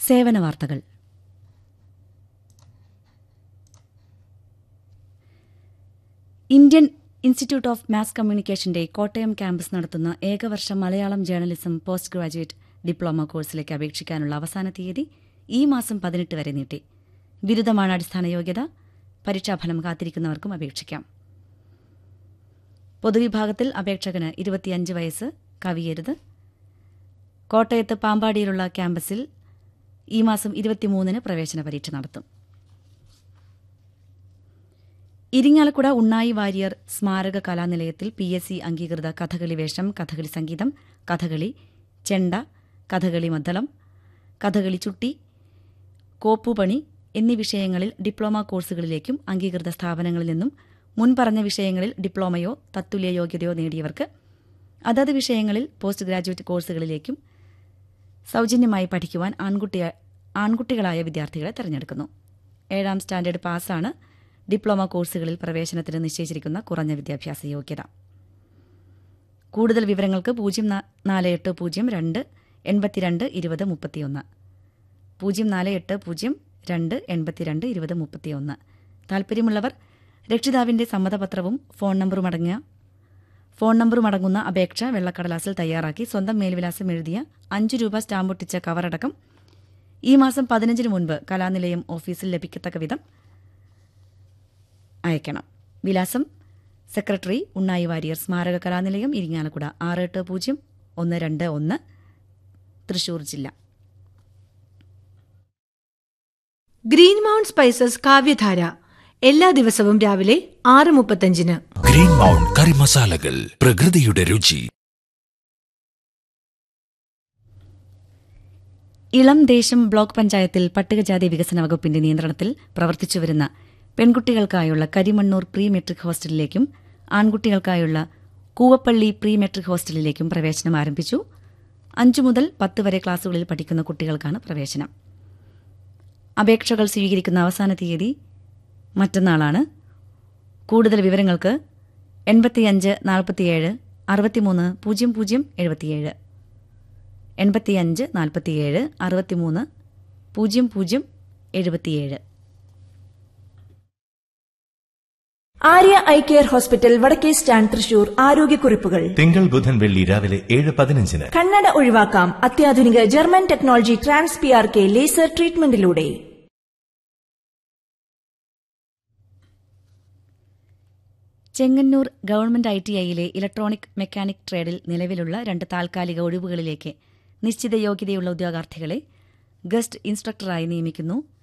സേവന വാർത്തകൾ Indian institute of mass കമ്മ്യൂണിക്കേഷന്റെ കോട്ടയം ക്യാമ്പസ് നടത്തുന്ന ഏകവർഷ Malayalam journalism post graduate diploma കോഴ്സിലേക്ക് അപേക്ഷിക്കാനുള്ള അവസാന തീയതി ഈ മാസം പതിനെട്ട് വരെ നീട്ടി ബിരുദമാണ് അടിസ്ഥാന യോഗ്യത പരീക്ഷാഫലം കാത്തിരിക്കുന്നവർക്കും അപേക്ഷിക്കാം പൊതുവിഭാഗത്തിൽ അപേക്ഷകന് ഇരുപത്തിയഞ്ച് വയസ്സ് കവിയരുത് കോട്ടയത്ത് പാമ്പാടിയിലുള്ള ക്യാമ്പസിൽ ഈ മാസം ഇരുപത്തിമൂന്നിന് പ്രവേശന പരീക്ഷ നടത്തും ഇരിങ്ങാലക്കുട ഉണ്ണായി വാര്യർ സ്മാരക കലാനിലയത്തിൽ പി എസ് സി അംഗീകൃത കഥകളി വേഷം കഥകളി സംഗീതം കഥകളി ചെണ്ട കഥകളി മദ്ദളം കഥകളി ചുട്ടി കോപ്പുപണി എന്നീ വിഷയങ്ങളിൽ ഡിപ്ലോമ കോഴ്സുകളിലേക്കും അംഗീകൃത സ്ഥാപനങ്ങളിൽ നിന്നും മുൻപറഞ്ഞ വിഷയങ്ങളിൽ ഡിപ്ലോമയോ തത്തുല്യ യോഗ്യതയോ നേടിയവർക്ക് അതത് വിഷയങ്ങളിൽ പോസ്റ്റ് ഗ്രാജുവേറ്റ് കോഴ്സുകളിലേക്കും സൗജന്യമായി പഠിക്കുവാൻ ആൺകുട്ടിയ ആൺകുട്ടികളായ വിദ്യാർത്ഥികളെ തെരഞ്ഞെടുക്കുന്നു ഏഴാം സ്റ്റാൻഡേർഡ് പാസ്സാണ് ഡിപ്ലോമ കോഴ്സുകളിൽ പ്രവേശനത്തിന് നിശ്ചയിച്ചിരിക്കുന്ന കുറഞ്ഞ വിദ്യാഭ്യാസ യോഗ്യത കൂടുതൽ വിവരങ്ങൾക്ക് പൂജ്യം നാ- നാല് എട്ട് പൂജ്യം രണ്ട് എൺപത്തിരണ്ട് ഇരുപത് മുപ്പത്തിയൊന്ന് പൂജ്യം നാല് എട്ട് പൂജ്യം രണ്ട് എൺപത്തിരണ്ട് ഇരുപത് മുപ്പത്തിയൊന്ന് താൽപ്പര്യമുള്ളവർ രക്ഷിതാവിന്റെ സമ്മതപത്രവും ഫോൺ നമ്പറും അടങ്ങിയ ഫോൺ നമ്പറും അടങ്ങുന്ന അപേക്ഷ വെള്ളക്കടലാസിൽ തയ്യാറാക്കി സ്വന്തം മേൽവിലാസം എഴുതിയ അഞ്ചു രൂപ സ്റ്റാമ്പൊട്ടിച്ച കവറടക്കം ഈ മാസം പതിനഞ്ചിന് മുൻപ് കലാനിലയം ഓഫീസിൽ ലഭിക്കത്തക്ക വിധം അയക്കണം വിലാസം സെക്രട്ടറി ഉണ്ണായി വാര്യർ സ്മാരക കലാനിലയം ഇരിങ്ങാലക്കുട ആറ് എട്ട് പൂജ്യം ഒന്ന് രണ്ട് ഒന്ന് തൃശൂർ ജില്ല ഗ്രീൻ മൗണ്ട് സ്പൈസസ് കാവ്യധാര എല്ലാ ദിവസവും രാവിലെ ആറ് മുപ്പത്തഞ്ചിന് ഗ്രീൻ മൗണ്ട് കറി മസാലകൾ പ്രകൃതിയുടെ രുചി ഇളം ദേശം ബ്ലോക്ക് പഞ്ചായത്തിൽ പട്ടികജാതി വികസന വകുപ്പിന്റെ നിയന്ത്രണത്തിൽ പ്രവർത്തിച്ചുവരുന്ന പെൺകുട്ടികൾക്കായുള്ള കരിമണ്ണൂർ പ്രീ മെട്രിക് ഹോസ്റ്റലിലേക്കും ആൺകുട്ടികൾക്കായുള്ള കൂവപ്പള്ളി പ്രീ മെട്രിക് ഹോസ്റ്റലിലേക്കും പ്രവേശനം ആരംഭിച്ചു അഞ്ചു മുതൽ പത്ത് വരെ ക്ലാസുകളിൽ പഠിക്കുന്ന കുട്ടികൾക്കാണ് പ്രവേശനം അപേക്ഷകൾ സ്വീകരിക്കുന്ന അവസാന തീയതി മറ്റന്നാളാണ് കൂടുതൽ വിവരങ്ങൾക്ക് എൺപത്തിയഞ്ച് നാൽപ്പത്തിയേഴ് അറുപത്തിമൂന്ന് പൂജ്യം പൂജ്യം എഴുപത്തിയേഴ് എൺപത്തിയഞ്ച് നാൽപ്പത്തിയേഴ് അറുപത്തിമൂന്ന് പൂജ്യം പൂജ്യം എഴുപത്തിയേഴ് ആര്യ ഐ കെയർ ഹോസ്പിറ്റൽ വടക്കേ സ്റ്റാൻഡ് തൃശൂർ ആരോഗ്യക്കുറിപ്പുകൾ തിങ്കൾ ബുധൻ വെള്ളി രാവിലെ ഏഴ് പതിനഞ്ചിന് കണ്ണട ഒഴിവാക്കാം അത്യാധുനിക German technology trans P R K laser ട്രീറ്റ്മെന്റിലൂടെ ചെങ്ങന്നൂർ ഗവൺമെന്റ് ഐ ടി ഐയിലെ ഇലക്ട്രോണിക് മെക്കാനിക് ട്രേഡിൽ നിലവിലുള്ള രണ്ട് താൽക്കാലിക ഒഴിവുകളിലേക്ക് നിശ്ചിത യോഗ്യതയുള്ള ഉദ്യോഗാർത്ഥികളെ ഗസ്റ്റ് ഇൻസ്ട്രക്ടറായി നിയമിക്കുന്നു